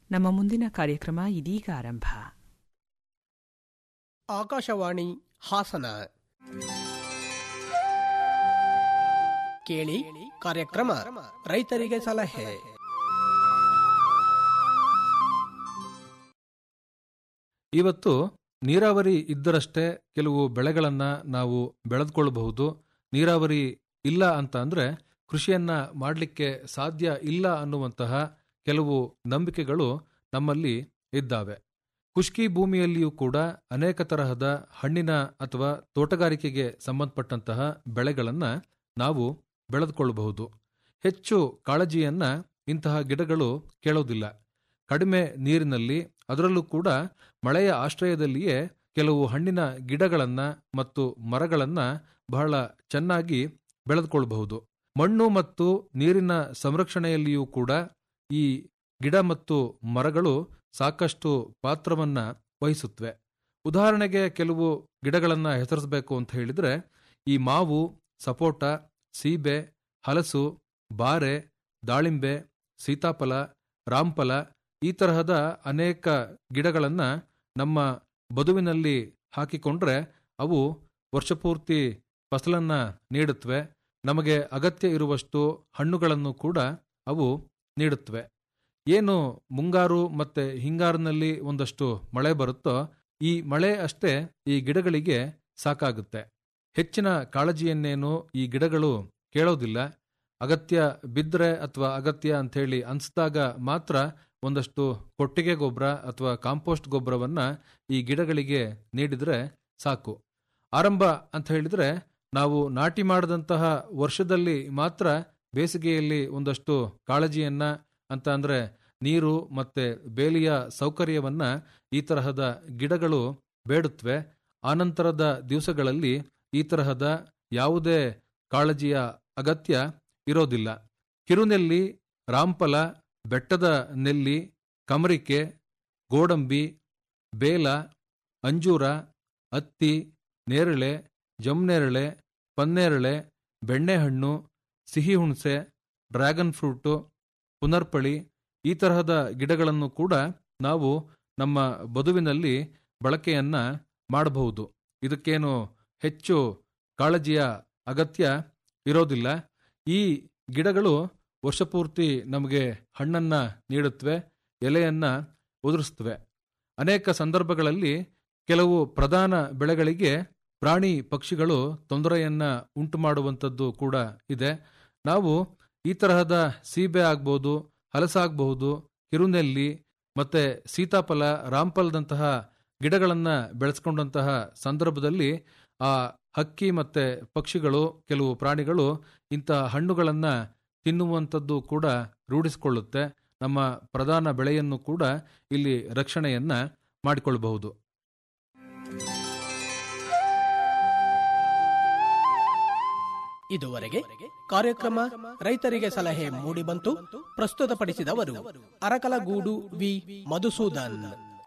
ನಮ್ಮ ಮುಂದಿನ ಕಾರ್ಯಕ್ರಮ ಇದೀಗ ಆರಂಭ ಆಕಾಶವಾಣಿ ಹಾಸನ ಕೇಳಿ ಕಾರ್ಯಕ್ರಮ ರೈತರಿಗೆ ಸಲಹೆ ಇವತ್ತು ನೀರಾವರಿ ಇದ್ದರಷ್ಟೇ ಕೆಲವು ಬೆಳೆಗಳನ್ನ ನಾವು ಬೆಳೆದುಕೊಳ್ಳಬಹುದು ನೀರಾವರಿ ಇಲ್ಲ ಅಂತ ಅಂದ್ರೆ ಕೃಷಿಯನ್ನ ಮಾಡಲಿಕ್ಕೆ ಸಾಧ್ಯ ಇಲ್ಲ ಅನ್ನುವಂತಹ ಕೆಲವು ನಂಬಿಕೆಗಳು ನಮ್ಮಲ್ಲಿ ಇದ್ದಾವೆ ಖುಷ್ಕಿ ಭೂಮಿಯಲ್ಲಿಯೂ ಕೂಡ ಅನೇಕ ತರಹದ ಹಣ್ಣಿನ ಅಥವಾ ತೋಟಗಾರಿಕೆಗೆ ಸಂಬಂಧಪಟ್ಟಂತಹ ಬೆಳೆಗಳನ್ನ ನಾವು ಬೆಳೆದುಕೊಳ್ಳಬಹುದು ಹೆಚ್ಚು ಕಾಳಜಿಯನ್ನ ಇಂತಹ ಗಿಡಗಳು ಕೇಳೋದಿಲ್ಲ ಕಡಿಮೆ ನೀರಿನಲ್ಲಿ ಅದರಲ್ಲೂ ಕೂಡ ಮಳೆಯ ಆಶ್ರಯದಲ್ಲಿಯೇ ಕೆಲವು ಹಣ್ಣಿನ ಗಿಡಗಳನ್ನ ಮತ್ತು ಮರಗಳನ್ನ ಬಹಳ ಚೆನ್ನಾಗಿ ಬೆಳೆದುಕೊಳ್ಳಬಹುದು ಮಣ್ಣು ಮತ್ತು ನೀರಿನ ಸಂರಕ್ಷಣೆಯಲ್ಲಿಯೂ ಕೂಡ ಈ ಗಿಡ ಮತ್ತು ಮರಗಳು ಸಾಕಷ್ಟು ಪಾತ್ರವನ್ನ ವಹಿಸುತ್ತವೆ ಉದಾಹರಣೆಗೆ ಕೆಲವು ಗಿಡಗಳನ್ನ ಹೆಸರಿಸಬೇಕು ಅಂತ ಹೇಳಿದ್ರೆ ಈ ಮಾವು ಸಪೋಟ ಸೀಬೆ ಹಲಸು ಬಾರೆ ದಾಳಿಂಬೆ ಸೀತಾಫಲ ರಾಂಫಲ ಈ ತರಹದ ಅನೇಕ ಗಿಡಗಳನ್ನ ನಮ್ಮ ಬದುವಿನಲ್ಲಿ ಹಾಕಿಕೊಂಡ್ರೆ ಅವು ವರ್ಷಪೂರ್ತಿ ಫಸಲನ್ನ ನೀಡುತ್ತವೆ ನಮಗೆ ಅಗತ್ಯ ಇರುವಷ್ಟು ಹಣ್ಣುಗಳನ್ನು ಕೂಡ ಅವು ನೀಡುತ್ತವೆ ಏನು ಮುಂಗಾರು ಮತ್ತೆ ಹಿಂಗಾರಿನಲ್ಲಿ ಒಂದಷ್ಟು ಮಳೆ ಬರುತ್ತೋ ಈ ಮಳೆ ಅಷ್ಟೇ ಈ ಗಿಡಗಳಿಗೆ ಸಾಕಾಗುತ್ತೆ ಹೆಚ್ಚಿನ ಕಾಳಜಿಯನ್ನೇನು ಈ ಗಿಡಗಳು ಕೇಳೋದಿಲ್ಲ ಅಗತ್ಯ ಬಿದ್ದರೆ ಅಥವಾ ಅಗತ್ಯ ಅಂಥೇಳಿ ಅನಿಸಿದಾಗ ಮಾತ್ರ ಒಂದಷ್ಟು ಕೊಟ್ಟಿಗೆ ಗೊಬ್ಬರ ಅಥವಾ ಕಾಂಪೋಸ್ಟ್ ಗೊಬ್ಬರವನ್ನ ಈ ಗಿಡಗಳಿಗೆ ನೀಡಿದ್ರೆ ಸಾಕು ಆರಂಭ ಅಂತ ಹೇಳಿದ್ರೆ ನಾವು ನಾಟಿ ಮಾಡಿದಂತಹ ವರ್ಷದಲ್ಲಿ ಮಾತ್ರ ಬೇಸಿಗೆಯಲ್ಲಿ ಒಂದಷ್ಟು ಕಾಳಜಿಯನ್ನ ಅಂತ ಅಂದ್ರೆ ನೀರು ಮತ್ತೆ ಬೇಲಿಯ ಸೌಕರ್ಯವನ್ನ ಈ ತರಹದ ಗಿಡಗಳು ಬೇಡುತ್ತವೆ ಆನಂತರದ ದಿವಸಗಳಲ್ಲಿ ಈ ತರಹದ ಯಾವುದೇ ಕಾಳಜಿಯ ಅಗತ್ಯ ಇರೋದಿಲ್ಲ ಕಿರುನೆಲ್ಲಿ ರಾಂಫಲ ಬೆಟ್ಟದ ನೆಲ್ಲಿ ಕಮರಿಕೆ ಗೋಡಂಬಿ ಬೇಲ ಅಂಜೂರ ಹತ್ತಿ ನೇರಳೆ ಜಮ್ನೇರಳೆ ಪನ್ನೇರಳೆ ಬೆಣ್ಣೆಹಣ್ಣು ಸಿಹಿ ಹುಣಸೆ ಡ್ರ್ಯಾಗನ್ ಫ್ರೂಟು ಪುನರ್ಪಳಿ ಈ ತರಹದ ಗಿಡಗಳನ್ನು ಕೂಡ ನಾವು ನಮ್ಮ ಬದುವಿನಲ್ಲಿ ಬಳಕೆಯನ್ನ ಮಾಡಬಹುದು ಇದಕ್ಕೇನು ಹೆಚ್ಚು ಕಾಳಜಿಯ ಅಗತ್ಯ ಇರೋದಿಲ್ಲ ಈ ಗಿಡಗಳು ವರ್ಷಪೂರ್ತಿ ನಮಗೆ ಹಣ್ಣನ್ನ ನೀಡುತ್ತವೆ ಎಲೆಯನ್ನ ಉದುರಿಸ್ತವೆ ಅನೇಕ ಸಂದರ್ಭಗಳಲ್ಲಿ ಕೆಲವು ಪ್ರಧಾನ ಬೆಳೆಗಳಿಗೆ ಪ್ರಾಣಿ ಪಕ್ಷಿಗಳು ತೊಂದರೆಯನ್ನ ಉಂಟು ಮಾಡುವಂಥದ್ದು ಕೂಡ ಇದೆ ನಾವು ಈ ತರಹದ ಸೀಬೆ ಆಗ್ಬೋದು ಹಲಸಾಗಬಹುದು ಕಿರುನೆಲ್ಲಿ ಮತ್ತೆ ಸೀತಾಫಲ ರಾಂಫಲದಂತಹ ಗಿಡಗಳನ್ನ ಬೆಳೆಸ್ಕೊಂಡಂತಹ ಸಂದರ್ಭದಲ್ಲಿ ಆ ಹಕ್ಕಿ ಮತ್ತೆ ಪಕ್ಷಿಗಳು ಕೆಲವು ಪ್ರಾಣಿಗಳು ಇಂತಹ ಹಣ್ಣುಗಳನ್ನ ತಿನ್ನುವಂಥದ್ದು ಕೂಡ ರೂಢಿಸಿಕೊಳ್ಳುತ್ತೆ ನಮ್ಮ ಪ್ರಧಾನ ಬೆಳೆಯನ್ನು ಕೂಡ ಇಲ್ಲಿ ರಕ್ಷಣೆಯನ್ನ ಮಾಡಿಕೊಳ್ಳಬಹುದು ಇದುವರೆಗೆ ಕಾರ್ಯಕ್ರಮ ರೈತರಿಗೆ ಸಲಹೆ ಮೂಡಿಬಂತು ಪ್ರಸ್ತುತಪಡಿಸಿದವರು ಅರಕಲಗೂಡು ವಿ ಮಧುಸೂದನ್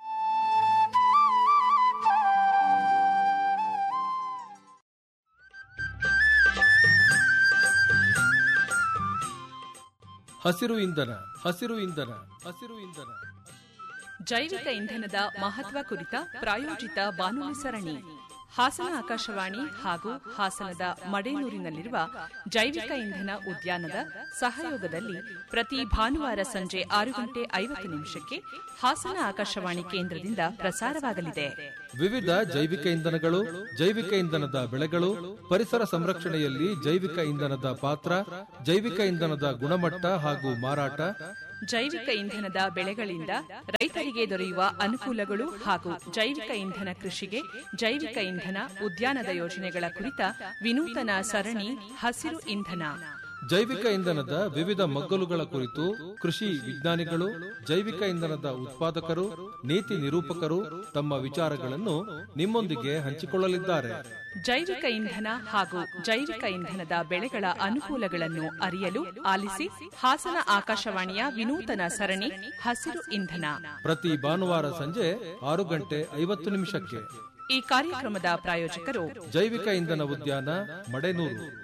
ಹಸಿರು ಇಂಧನ ಹಸಿರು ಇಂಧನ ಹಸಿರು ಇಂಧನ ಜೈವಿಕ ಇಂಧನದ ಮಹತ್ವ ಕುರಿತ ಪ್ರಾಯೋಜಿತ ಬಾನುಲಿ ಸರಣಿ ಹಾಸನ ಆಕಾಶವಾಣಿ ಹಾಗೂ ಹಾಸನದ ಮಡೇನೂರಿನಲ್ಲಿರುವ ಜೈವಿಕ ಇಂಧನ ಉದ್ಯಾನದ ಸಹಯೋಗದಲ್ಲಿ ಪ್ರತಿ ಭಾನುವಾರ ಸಂಜೆ ಆರು ಗಂಟೆ ಐವತ್ತು ನಿಮಿಷಕ್ಕೆ ಹಾಸನ ಆಕಾಶವಾಣಿ ಕೇಂದ್ರದಿಂದ ಪ್ರಸಾರವಾಗಲಿದೆ ವಿವಿಧ ಜೈವಿಕ ಇಂಧನಗಳು ಜೈವಿಕ ಇಂಧನದ ಬೆಳೆಗಳು ಪರಿಸರ ಸಂರಕ್ಷಣೆಯಲ್ಲಿ ಜೈವಿಕ ಇಂಧನದ ಪಾತ್ರ ಜೈವಿಕ ಇಂಧನದ ಗುಣಮಟ್ಟ ಹಾಗೂ ಮಾರಾಟ ಜೈವಿಕ ಇಂಧನದ ಬೆಳೆಗಳಿಂದ ರೈತರಿಗೆ ದೊರೆಯುವ ಅನುಕೂಲಗಳು ಹಾಗೂ ಜೈವಿಕ ಇಂಧನ ಕೃಷಿಗೆ ಜೈವಿಕ ಇಂಧನ ಉದ್ಯಾನದ ಯೋಜನೆಗಳ ಕುರಿತ ವಿನೂತನ ಸರಣಿ ಹಸಿರು ಇಂಧನ ಜೈವಿಕ ಇಂಧನದ ವಿವಿಧ ಮಗ್ಗಲುಗಳ ಕುರಿತು ಕೃಷಿ ವಿಜ್ಞಾನಿಗಳು ಜೈವಿಕ ಇಂಧನದ ಉತ್ಪಾದಕರು ನೀತಿ ನಿರೂಪಕರು ತಮ್ಮ ವಿಚಾರಗಳನ್ನು ನಿಮ್ಮೊಂದಿಗೆ ಹಂಚಿಕೊಳ್ಳಲಿದ್ದಾರೆ ಜೈವಿಕ ಇಂಧನ ಹಾಗೂ ಜೈವಿಕ ಇಂಧನದ ಬೆಳೆಗಳ ಅನುಕೂಲಗಳನ್ನು ಅರಿಯಲು ಆಲಿಸಿ ಹಾಸನ ಆಕಾಶವಾಣಿಯ ವಿನೂತನ ಸರಣಿ ಹಸಿರು ಇಂಧನ ಪ್ರತಿ ಭಾನುವಾರ ಸಂಜೆ ಆರು ಗಂಟೆ ಐವತ್ತು ನಿಮಿಷಕ್ಕೆ ಈ ಕಾರ್ಯಕ್ರಮದ ಪ್ರಾಯೋಜಕರು ಜೈವಿಕ ಇಂಧನ ಉದ್ಯಾನ ಮಡೆನೂರು